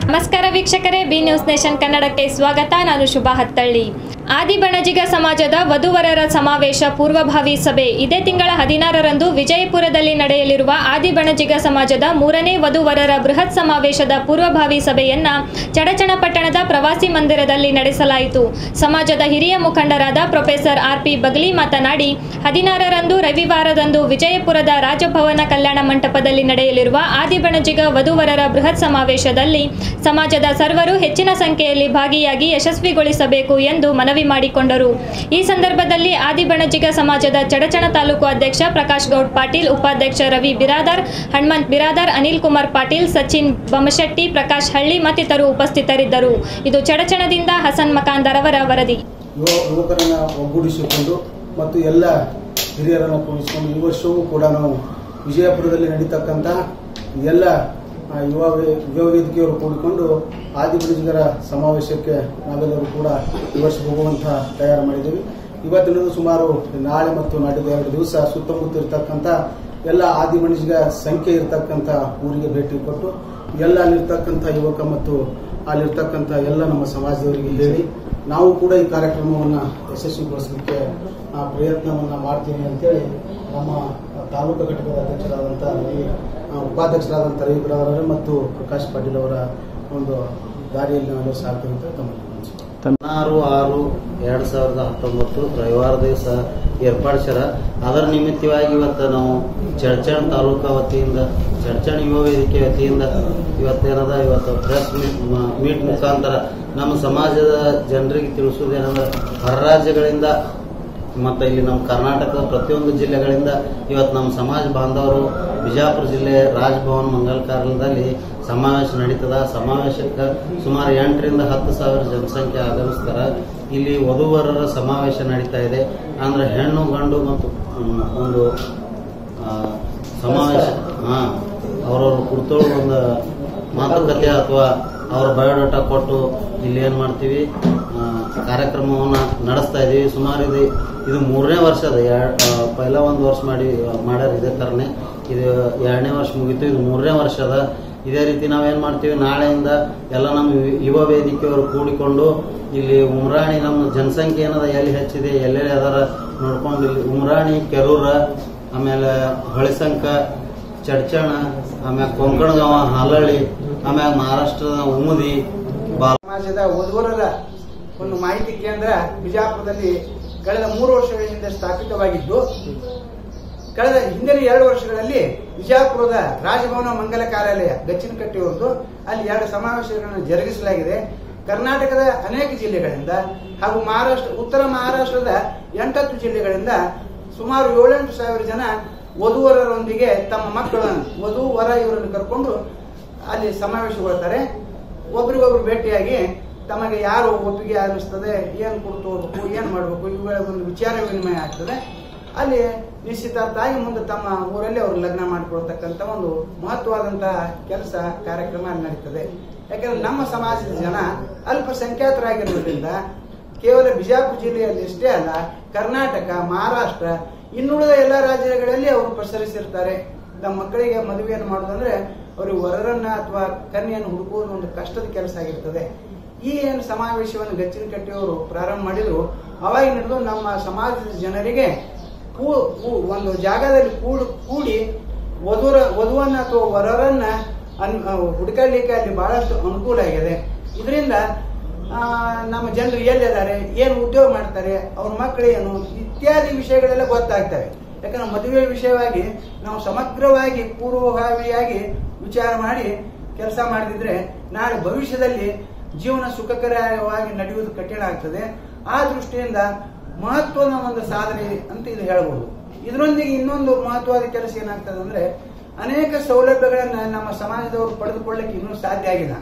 ನಮಸ್ಕಾರ ವೀಕ್ಷಕರೇ B News nation ಕನ್ನಡಕ್ಕೆ ಸ್ವಾಗತ ನಾನು ಶುಭಾ ಹತ್ತಳ್ಳಿ ಆದಿಬಣಜಿಗ ಸಮಾಜದ ವಧುವರರ ಸಮಾವೇಶ ಪೂರ್ವಭಾವಿ ಸಭೆ ಇದೇ ತಿಂಗಳ ಹದಿನಾರರಂದು ವಿಜಯಪುರದಲ್ಲಿ ನಡೆಯಲಿರುವ ಆದಿಬಣಜಿಗ ಸಮಾಜದ ಮೂರನೇ ವಧುವರರ ಬೃಹತ್ ಸಮಾವೇಶದ ಪೂರ್ವಭಾವಿ ಸಭೆಯನ್ನ ಚಡಚಣ ಪಟ್ಟಣದ ಪ್ರವಾಸಿ ಮಂದಿರದಲ್ಲಿ ನಡೆಸಲಾಯಿತು ಸಮಾಜದ ಹಿರಿಯ ಮುಖಂಡರಾದ ಪ್ರೊಫೆಸರ್ ಆರ್ ಪಿ ಬಗ್ಲಿ ಮಾತನಾಡಿ ಹದಿನಾರರಂದು ರವಿವಾರದಂದು ವಿಜಯಪುರದ ರಾಜಭವನ ಕಲ್ಯಾಣ ಮಂಟಪದಲ್ಲಿ ನಡೆಯಲಿರುವ ಆದಿಬಣಜಿಗ ವಧುವರರ ಬೃಹತ್ ಸಮಾವೇಶದಲ್ಲಿ ಸಮಾಜದ ಸರ್ವರು ಹೆಚ್ಚಿನ ಸಂಖ್ಯೆಯಲ್ಲಿ ಭಾಗಿಯಾಗಿ ಯಶಸ್ವಿಗೊಳಿಸಬೇಕು ಎಂದು ಮನವಿ ಮಾಡಿಕೊಂಡರು ಈ ಸಂದರ್ಭದಲ್ಲಿ ಆದಿಬಣಜಿಗ ಸಮಾಜದ ಚಡಚಣ ತಾಲೂಕು ಅಧ್ಯಕ್ಷ ಪ್ರಕಾಶ್ ಗೌಡ್ ಪಾಟೀಲ್ ಉಪಾಧ್ಯಕ್ಷ ರವಿ ಬಿರಾದಾರ್ ಹನುಮಂತ್ ಬಿರಾದಾರ್ ಅನಿಲ್ ಕುಮಾರ್ ಪಾಟೀಲ್ ಸಚಿನ್ ಬಮಶೆಟ್ಟಿ ಪ್ರಕಾಶ್ ಹಳ್ಳಿ ಮತ್ತಿತರರು ಉಪಸ್ಥಿತರಿದ್ದರು ಇದು ಚಡಚಣದಿಂದ ಹಸನ್ ಮಕಾಂದರ್ ಅವರ ವರದಿ ಯುವ ಯುವಕರನ್ನ ಒಗ್ಗೂಡಿಸಿಕೊಂಡು ಮತ್ತು ಎಲ್ಲ ಹಿರಿಯರನ್ನು ಕೂಡಿಸಿಕೊಂಡು ಈ ವರ್ಷವೂ ಕೂಡ ನಾವು ವಿಜಯಪುರದಲ್ಲಿ ನಡೀತಕ್ಕಂಥ ಎಲ್ಲ ಆ, ಯುವ ವೇ- ಯುವ ವೇದಿಕೆಯವರು ಕೂಡಿಕೊಂಡು ಆದಿಬುಡಿಜಿಗರ ಸಮಾವೇಶಕ್ಕೆ ನಾವೆಲ್ಲರೂ ಕೂಡ ಈ ವರ್ಷ ಹೋಗುವಂತ ತಯಾರು ಮಾಡಿದ್ದೀವಿ ಇವತ್ತಿನದು ಸುಮಾರು ನಾಳೆ ಮತ್ತು ನಾಡಿದ್ದು ಎರಡು ದಿವಸ ಸುತ್ತಮುತ್ತ ಇರತಕ್ಕಂಥ ಎಲ್ಲ ಆದಿಮಣಿಜಿಗ ಸಂಖ್ಯೆ ಇರತಕ್ಕಂಥ ಊರಿಗೆ ಭೇಟಿ ಕೊಟ್ಟು ಎಲ್ಲ ಅಲ್ಲಿರ್ತಕ್ಕಂಥ ಯುವಕ ಮತ್ತು ಅಲ್ಲಿರ್ತಕ್ಕಂಥ ಎಲ್ಲ ನಮ್ಮ ಸಮಾಜದವರಿಗೆ ಹೇಳಿ ನಾವು ಕೂಡ ಈ ಕಾರ್ಯಕ್ರಮವನ್ನು ಯಶಸ್ವಿಗೊಳಿಸಲಿಕ್ಕೆ ಆ, ಪ್ರಯತ್ನವನ್ನ ಮಾಡ್ತೀನಿ ಅಂತೇಳಿ ನಮ್ಮ ತಾಲೂಕು ಘಟಕದ ಅಧ್ಯಕ್ಷರಾದಂಥ ರವಿ ಆ, ಉಪಾಧ್ಯಕ್ಷರಾದಂಥ ರವಿ ಬಿರಾದರ್ ಮತ್ತು ಪ್ರಕಾಶ್ ಪಾಟೀಲ್ ಅವರ ಒಂದು ದಾರಿಯಲ್ಲಿ ನಾವೆಲ್ಲ ಸಾಗ್ತೀವಿ ಅಂತ ತಮ್ಮಲ್ಲಿ ವಿನಂತಿಸುತ್ತೇನೆ. ಹದಿನಾರು ಆರು ಎರಡ್ ಸಾವಿರದ ಹತ್ತೊಂಬತ್ತು ರವಿವಾರ ದಿವಸ ಏರ್ಪಡಿಸ್ಯಾರ ಅದರ ನಿಮಿತ್ತವಾಗಿ ಇವತ್ತು ನಾವು ಚಡ್ಚಣ್ ತಾಲೂಕಾ ವತಿಯಿಂದ ಚಡ್ಚಣ್ ಯುವ ವೇದಿಕೆ ವತಿಯಿಂದ ಇವತ್ತೇನದ ಇವತ್ತು ಪ್ರೆಸ್ ಮೀಟ್ ಮುಖಾಂತರ ನಮ್ಮ ಸಮಾಜದ ಜನರಿಗೆ ತಿಳಿಸುವುದೇನಂದ್ರೆ ಹೊರ ರಾಜ್ಯಗಳಿಂದ ಮತ್ತು ಇಲ್ಲಿ ನಮ್ಮ ಕರ್ನಾಟಕದ ಪ್ರತಿಯೊಂದು ಜಿಲ್ಲೆಗಳಿಂದ ಇವತ್ತು ನಮ್ಮ ಸಮಾಜ ಬಾಂಧವರು ಬಿಜಾಪುರ ಜಿಲ್ಲೆ ರಾಜಭವನ್ ಮಂಗಲ್ ಕಾರ್ಯದಲ್ಲಿ ಸಮಾವೇಶ ನಡೀತದ ಸಮಾವೇಶಕ್ಕೆ ಸುಮಾರು ಎಂಟರಿಂದ ಹತ್ತು ಸಾವಿರ ಜನಸಂಖ್ಯೆ ಆಗಮಿಸ್ತಾರ ಇಲ್ಲಿ ವಧುವರರ ಸಮಾವೇಶ ನಡೀತಾ ಇದೆ ಅಂದ್ರೆ ಹೆಣ್ಣು ಗಂಡು ಮತ್ತು ಹ್ಮ್, ಒಂದು ಆ, ಸಮಾವೇಶ ಹಾ ಅವ್ರವ್ರ ಕುರಿತು ಒಂದು ಮಾತುಕತೆ ಅಥವಾ ಅವ್ರ ಬಯೋಡಾಟಾ ಕೊಟ್ಟು ಇಲ್ಲಿ ಏನ್ ಮಾಡ್ತೀವಿ ಆ, ಕಾರ್ಯಕ್ರಮವನ್ನ ನಡೆಸ್ತಾ ಇದೀವಿ ಸುಮಾರು ಇದು ಇದು ಮೂರನೇ ವರ್ಷ ಅದ ಎರಡ್- ಆ, ಪೈಲ ಒಂದು ವರ್ಷ ಮಾಡಿ ಮಾಡ್ಯಾರ ಇದೇ ಥರನೇ ಇದು ಎರಡನೇ ವರ್ಷ ಮುಗೀತು ಇದು ಮೂರನೇ ವರ್ಷ ಅದ ಇದೇ ರೀತಿ ನಾವೇನ್ ಮಾಡ್ತೀವಿ ನಾಳೆಯಿಂದ ಎಲ್ಲ ನಮ್ಮ ಯು- ಯುವ ವೇದಿಕೆಯವರು ಕೂಡಿಕೊಂಡು ಇಲ್ಲಿ ಉಮ್ರಾಣಿ ನಮ್ಮ ಜನಸಂಖ್ಯೆ ಏನದ ಎಲ್ಲಿ ಹೆಚ್ಚಿದೆ ಎಲ್ಲೆಲ್ಲಿ ಅದರ ನೋಡ್ಕೊಂಡು ಇಲ್ಲಿ ಉಮ್ರಾಣಿ ಕೆರೂರ ಆಮೇಲೆ ಹೊಳಿಸಂಕ ಚಡ್ಚಣ ಆಮ್ಯಾಗ ಕೊಂಕಣಗಾಂವ ಹಾಲಳ್ಳಿ ಆಮ್ಯಾಗ ಮಹಾರಾಷ್ಟ್ರದ ಉಮದಿ ಬಾಲ್ ಸಮಾಜದ ವಧುವರರ ಒಂದು ಮಾಹಿತಿ ಕೇಂದ್ರ ಬಿಜಾಪುರದಲ್ಲಿ ಕಳೆದ ಮೂರು ವರ್ಷಗಳ ಹಿಂದೆ ಸ್ಥಾಪಿತವಾಗಿದ್ದು ಕಳೆದ ಹಿಂದಿನ ಎರಡು ವರ್ಷಗಳಲ್ಲಿ ಬಿಜಾಪುರದ ರಾಜಭವನ ಮಂಗಲ ಕಾರ್ಯಾಲಯ ಗಚ್ಚಿನಕಟ್ಟಿಯವರದ್ದು ಅಲ್ಲಿ ಎರಡು ಸಮಾವೇಶಗಳನ್ನು ಜರುಗಿಸಲಾಗಿದೆ ಕರ್ನಾಟಕದ ಅನೇಕ ಜಿಲ್ಲೆಗಳಿಂದ ಹಾಗೂ ಮಹಾರಾಷ್ಟ್ರ ಉತ್ತರ ಮಹಾರಾಷ್ಟ್ರದ ಎಂಟತ್ತು ಜಿಲ್ಲೆಗಳಿಂದ ಸುಮಾರು ಏಳೆಂಟು ಸಾವಿರ ಜನ ವಧುವರರೊಂದಿಗೆ ತಮ್ಮ ಮಕ್ಕಳನ್ನು ವಧು ವರ ಇವರನ್ನು ಕರ್ಕೊಂಡು ಅಲ್ಲಿ ಸಮಾವೇಶಗೊಳ್ತಾರೆ ಒಬ್ರಿಗೊಬ್ರು ಭೇಟಿಯಾಗಿ ತಮಗೆ ಯಾರು ಒಪ್ಪಿಗೆ ಅನ್ನಿಸ್ತದೆ ಏನು ಕೊಡ್ತು ಹೋಗ್ಬೇಕು ಏನು ಮಾಡಬೇಕು ಇವುಗಳ ಒಂದು ವಿಚಾರ ವಿನಿಮಯ ಆಗ್ತದೆ ಅಲ್ಲಿ ನಿಶ್ಚಿತಾರ್ಥ ಆಗಿ ಮುಂದೆ ತಮ್ಮ ಊರಲ್ಲಿ ಅವರು ಲಗ್ನ ಮಾಡಿಕೊಳ್ತಕ್ಕಂಥ ಒಂದು ಮಹತ್ವವಾದಂತಹ ಕೆಲಸ ಕಾರ್ಯಕ್ರಮ ಅಲ್ಲಿ ನಡೀತದೆ ಯಾಕಂದ್ರೆ ನಮ್ಮ ಸಮಾಜದ ಜನ ಅಲ್ಪಸಂಖ್ಯಾತರಾಗಿರೋದ್ರಿಂದ ಕೇವಲ ಬಿಜಾಪುರ ಜಿಲ್ಲೆಯಲ್ಲಿ ಅಷ್ಟೇ ಅಲ್ಲ ಕರ್ನಾಟಕ ಮಹಾರಾಷ್ಟ್ರ ಇನ್ನುಳಿದ ಎಲ್ಲ ರಾಜ್ಯಗಳಲ್ಲಿ ಅವರು ಪ್ರಸರಿಸಿರ್ತಾರೆ ನಮ್ಮ ಮಕ್ಕಳಿಗೆ ಮದುವೆಯನ್ನು ಮಾಡೋದಂದ್ರೆ ಅವರು ವರರನ್ನ ಅಥವಾ ಕನ್ಯೆಯನ್ನು ಹುಡುಕುವುದು ಒಂದು ಕಷ್ಟದ ಕೆಲಸ ಆಗಿರ್ತದೆ ಈ ಏನು ಸಮಾವೇಶವನ್ನು ಗಚ್ಚಿನ ಕಟ್ಟಿಯವರು ಪ್ರಾರಂಭ ಮಾಡಿದ್ರು ಅವಾಗ ನಡೆದು ನಮ್ಮ ಸಮಾಜದ ಜನರಿಗೆ ಕೂ- ಕೂ- ಒಂದು ಜಾಗದಲ್ಲಿ ಕೂಡು ಕೂಡಿ ವಧುರ ವಧುವನ್ನ ಅಥವಾ ವರರನ್ನ ಅನ್- ಆ, ಹುಡುಕಲಿಕ್ಕೆ ಅಲ್ಲಿ ಬಹಳಷ್ಟು ಅನುಕೂಲ ಆಗಿದೆ ಇದರಿಂದ ಆ, ನಮ್ಮ ಜನರು ಎಲ್ಲಿದ್ದಾರೆ ಏನು ಉದ್ಯೋಗ ಮಾಡ್ತಾರೆ ಅವ್ರ ಮಕ್ಕಳೇನು ಇತ್ಯಾದಿ ವಿಷಯಗಳೆಲ್ಲ ಗೊತ್ತಾಗ್ತವೆ ಯಾಕಂದ್ರೆ ಮದುವೆ ವಿಷಯವಾಗಿ ನಾವು ಸಮಗ್ರವಾಗಿ ಪೂರ್ವಭಾವಿಯಾಗಿ ವಿಚಾರ ಮಾಡಿ ಕೆಲಸ ಮಾಡಿದ್ರೆ ನಾಳೆ ಭವಿಷ್ಯದಲ್ಲಿ ಜೀವನ ಸುಖಕರವಾಗಿ ನಡೆಯುವುದು ಕಠಿಣ ಆಗ್ತದೆ ಆ ದೃಷ್ಟಿಯಿಂದ ಮಹತ್ವದ ಒಂದು ಸಾಧನೆ ಅಂತ ಇದು ಹೇಳ್ಬೋದು ಇದರೊಂದಿಗೆ ಇನ್ನೊಂದು ಮಹತ್ವದ ಕೆಲಸ ಏನಾಗ್ತದೆ ಅಂದ್ರೆ ಅನೇಕ ಸೌಲಭ್ಯಗಳನ್ನ ನಮ್ಮ ಸಮಾಜದವರು ಪಡೆದುಕೊಳ್ಳಕ್ಕೆ ಇನ್ನೂ ಸಾಧ್ಯ ಆಗಿಲ್ಲ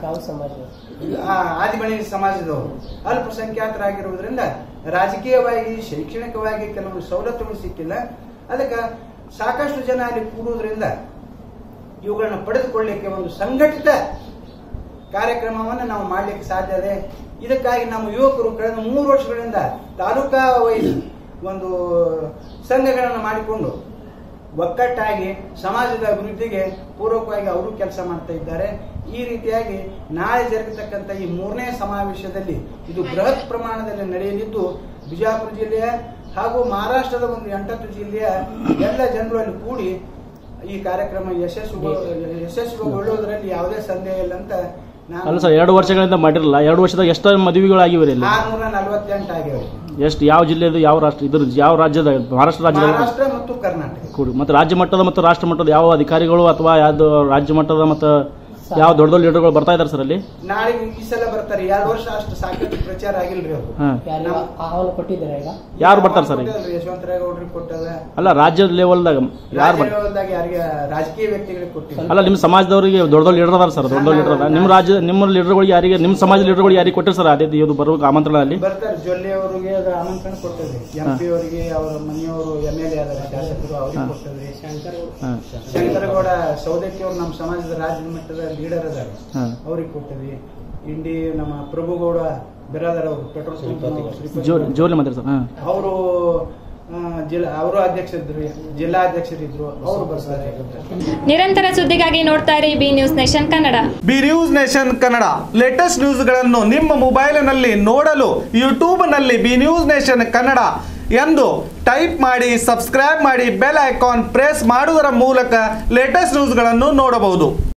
ಆ ಆದಿಬಣಿ ಸಮಾಜದವರು ಅಲ್ಪಸಂಖ್ಯಾತರಾಗಿರುವುದರಿಂದ ರಾಜಕೀಯವಾಗಿ ಶೈಕ್ಷಣಿಕವಾಗಿ ಕೆಲವು ಸವಲತ್ತುಗಳು ಸಿಕ್ಕಿಲ್ಲ ಅದಕ್ಕೆ ಸಾಕಷ್ಟು ಜನ ಅಲ್ಲಿ ಕೂಡುವುದರಿಂದ ಇವುಗಳನ್ನ ಪಡೆದುಕೊಳ್ಳಲಿಕ್ಕೆ ಒಂದು ಸಂಘಟಿತ ಕಾರ್ಯಕ್ರಮವನ್ನು ನಾವು ಮಾಡಲಿಕ್ಕೆ ಸಾಧ್ಯ ಇದೆ ಇದಕ್ಕಾಗಿ ನಮ್ಮ ಯುವಕರು ಕಳೆದ ಮೂರು ವರ್ಷಗಳಿಂದ ತಾಲೂಕಾ ವೈಸ್ ಒಂದು ಸಂಘಗಳನ್ನು ಮಾಡಿಕೊಂಡು ಒಕ್ಕಟ್ಟಾಗಿ ಸಮಾಜದ ಅಭಿವೃದ್ಧಿಗೆ ಪೂರಕವಾಗಿ ಅವರು ಕೆಲಸ ಮಾಡ್ತಾ ಇದ್ದಾರೆ ಈ ರೀತಿಯಾಗಿ ನಾಳೆ ಜರುಗತಕ್ಕಂಥ ಈ ಮೂರನೇ ಸಮಾವೇಶದಲ್ಲಿ ಇದು ಬೃಹತ್ ಪ್ರಮಾಣದಲ್ಲಿ ನಡೆಯಲಿದ್ದು ಬಿಜಾಪುರ ಜಿಲ್ಲೆಯ ಹಾಗೂ ಮಹಾರಾಷ್ಟ್ರದ ಒಂದು ಎಂಟತ್ತು ಜಿಲ್ಲೆಯ ಎಲ್ಲ ಜನರು ಅಲ್ಲಿ ಕೂಡಿ ಈ ಕಾರ್ಯಕ್ರಮ ಯಶಸ್ವಿ ಯಶಸ್ವಿಗೊಳ್ಳುವುದರಲ್ಲಿ ಯಾವುದೇ ಸಂದೇಹ ಇಲ್ಲ ಅಂತ ಅಲ್ಲ ಸರ್ ಎರಡು ವರ್ಷಗಳಿಂದ ಮಾಡಿರಲ್ಲ ಎರಡು ವರ್ಷದಾಗ ಎಷ್ಟು ಮದುವೆಗಳಾಗಿವೆ ಇಲ್ಲಿ ಆರ್ನೂರ ನಲವತ್ತೆಂಟು ಆಗಿವೆ ಎಷ್ಟು ಯಾವ ಜಿಲ್ಲೆದು ಯಾವ ರಾಷ್ಟ್ರ ಇದ್ರ ಯಾವ ರಾಜ್ಯದ ಮಹಾರಾಷ್ಟ್ರ ರಾಜ್ಯದ ಮಹಾರಾಷ್ಟ್ರ ಮತ್ತು ಕರ್ನಾಟಕ ಕೂಡಿ ಮತ್ತು ರಾಜ್ಯ ಮಟ್ಟದ ಮತ್ತು ರಾಷ್ಟ್ರ ಮಟ್ಟದ ಯಾವ ಅಧಿಕಾರಿಗಳು ಅಥವಾ ಯಾವ್ದು ರಾಜ್ಯ ಮಟ್ಟದ ಮತ್ತು ಯಾವ ದೊಡ್ಡ ದೊಡ್ಡ ಲೀಡರ್ಗಳು ಬರ್ತಾ ಇದ್ದಾರೆ ಸರ್ ಅಲ್ಲಿ ನಾಳೆ ಈ ಸಲ ಬರ್ತಾರೆ ಎರಡು ವರ್ಷ ಅಷ್ಟು ಸಾಕಷ್ಟು ಪ್ರಚಾರ ಆಗಿಲ್ರಿ ಅವರು ಹಾಂ ಯಾರಿಗೆ ಆಹ್ವಾನ ಕೊಟ್ಟಿದ್ದೀರಾ ಈಗ ಯಾರು ಬರ್ತಾರೆ ಸರ್ ಈಗ? ಯಶವಂತರಾಯಗೌಡ್ರಿಗೆ ಕೊಟ್ಟದ ಅಲ್ಲ ರಾಜ್ಯ ಲೆವೆಲ್ದಾಗ ಯಾರು ಬರ್ತಾರೆ ರಾಜ್ಯದಾಗ ಯಾರಿಗೆ ರಾಜಕೀಯ ವ್ಯಕ್ತಿಗಳಿಗೆ ಕೊಟ್ಟಿಲ್ಲ ಅಲ್ಲ ನಿಮ್ಮ ಸಮಾಜದವರಿಗೆ ದೊಡ್ಡ ದೊಡ್ಡ ಲೀಡರ್ ಅದಾರ ಸರ್ ದೊಡ್ಡ ದೊಡ್ಡ ಲೀಡರ್ ಅದ ನಿಮ್ಮ ರಾಜ್ಯ ನಿಮ್ಮ ಲೀಡರ್ಗಳಿಗೆ ಯಾರಿಗೆ ನಿಮ್ಮ ಸಮಾಜ ಲೀಡರ್ಗಳಿಗೆ ಯಾರಿಗೆ ಕೊಟ್ಟಿರಿ ಸರ್ ಅದೇ ಇದು ಬರುವ ಆಮಂತ್ರಣ ಅಲ್ಲಿ ಬರ್ತಾರೆ ಜೊಲ್ಲೆ ಅವರಿಗೆ ಅದು ಆಮಂತ್ರಣ ಕೊಟ್ಟದ್ರಿ ಎಂ ಪಿ ಅವರಿಗೆ ಅವರ ಮನೆಯವರು ಎಂ ಎಲ್ ಎ ಆದಾರೆ ಶಾಸಕರು ಅವ್ರಿಗೆ ಕೊಟ್ಟದ್ರಿ ಹಾಂ ಶಂಕರಗೌಡ ಸೌದತ್ತಿ ಅವರು ನಮ್ಮ ಸಮಾಜದ ರಾಜ್ಯ ಮಟ್ಟದ ಲೀಡರ್ ಅದಾರೆ ಹಾಂ ಅವ್ರಿಗೆ ಕೊಟ್ಟದ್ವಿ ಇಂಡಿ ನಮ್ಮ ಪ್ರಭುಗೌಡ ಬಿರಾದರ್ ಅವರು ಪೆಟ್ರೋಲ್ ಜೋ ಜೋರ್ಲಿ ಮಾತಾಡಿ ಸರ್ ಹಾಂ ಅವರು ಜಿಲ್ಲಾ ಅವರು ಅಧ್ಯಕ್ಷರಿದ್ರು ಜಿಲ್ಲಾ ಅಧ್ಯಕ್ಷರಿದ್ರು ಅವರು ಬರ್ತಾರೆ ನಿರಂತರ ಸುದ್ದಿಗಾಗಿ ನೋಡ್ತಾ ಇರಿ B News Nation Kannada B News Nation Kannada latest ನ್ಯೂಸ್ಗಳನ್ನು ನಿಮ್ಮ ಮೊಬೈಲಿನಲ್ಲಿ ನೋಡಲು ಯೂಟ್ಯೂಬ್ನಲ್ಲಿ ಬಿ ನ್ಯೂಸ್ ನೇಷನ್ ಕನ್ನಡ ಎಂದು ಟೈಪ್ ಮಾಡಿ ಸಬ್ಸ್ಕ್ರೈಬ್ ಮಾಡಿ ಬೆಲ್ ಐಕಾನ್ ಪ್ರೆಸ್ ಮಾಡುವುದರ ಮೂಲಕ ಲೇಟೆಸ್ಟ್ ನ್ಯೂಸ್ಗಳನ್ನು ನೋಡಬಹುದು